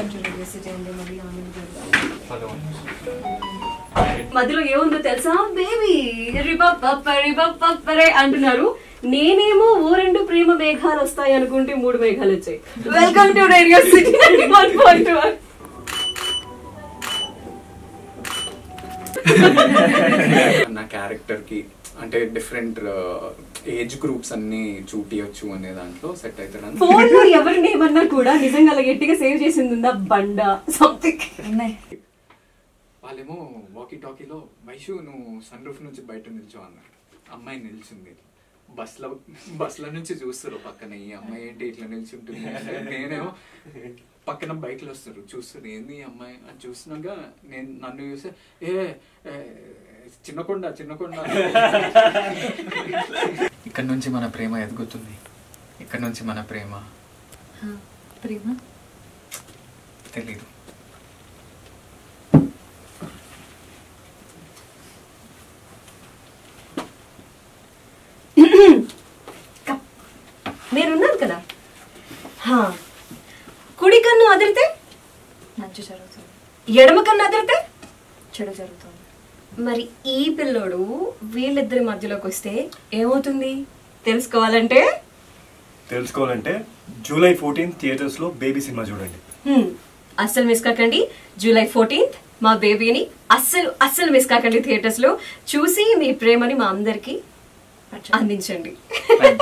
కొంచెం రిక్వెస్ట్ చేయండి మళ్ళీ ఆమె హలో మధ్యలో ఏముందో తెలుసా బేబీ రిబప్పరే అంటున్నారు నేనేమో ఓ రెండు ప్రేమ మేఘాలు వస్తాయి అనుకుంటే మూడు మేఘాలు వచ్చాయి welcome to radio city one point one నా క్యారెక్టర్ కి అంటే డిఫరెంట్ ఏజ్ గ్రూప్స్ అన్ని చూపియొచ్చు అనే దాంట్లో సెట్ అవుతాడని ఫోన్ లో ఎవరిని ఏమన్నా కూడా నిజంగా అలా గట్టిగా సేవ్ చేసింది ఉందా బండ సంథింగ్ వాళ్ళేమో వాకీ టాకీలో వైషు నువ్వు సన్ రూఫ్ నుంచి బయట నిల్చో అన్నారు అమ్మాయి నిల్చుంది బస్లో బస్ల నుంచి చూస్తారు పక్కన ఈ అమ్మాయి ఏంటి ఇట్లా నిల్చుంటుంది అంటే నేనేమో పక్కన బైక్లు వస్తారు చూస్తారు ఏంది ఈ అమ్మాయి అని చూసినాక నేను నన్ను చూస్తే ఏ ఏ, చిన్నకొండ చిన్నకొండ ఇక్కడ నుంచి మన ప్రేమ ఎదుగుతుంది ఇక్కడ నుంచి మన ప్రేమ ప్రేమ తెలీదు నేనున్నాను కదా హా. కుడి కన్ను అదిరితే మంచి జరుగుతుంది ఎడమ కన్ను అదిరితే చెడు జరుగుతుంది మరి ఈ పిల్లోడు వీళ్ళిద్దరి మధ్యలోకి వస్తే ఏమవుతుంది తెలుసుకోవాలంటే తెలుసుకోవాలంటే జూలై ఫోర్టీన్ థియేటర్స్ లో బేబీ సినిమా చూడండి హ్మ్, అస్సలు మిస్ కాకండి జూలై ఫోర్టీన్త్ మా బేబీని అస్సలు అస్సలు మిస్ కాకండి థియేటర్స్ లో చూసి మీ ప్రేమని మా అందరికి అందించండి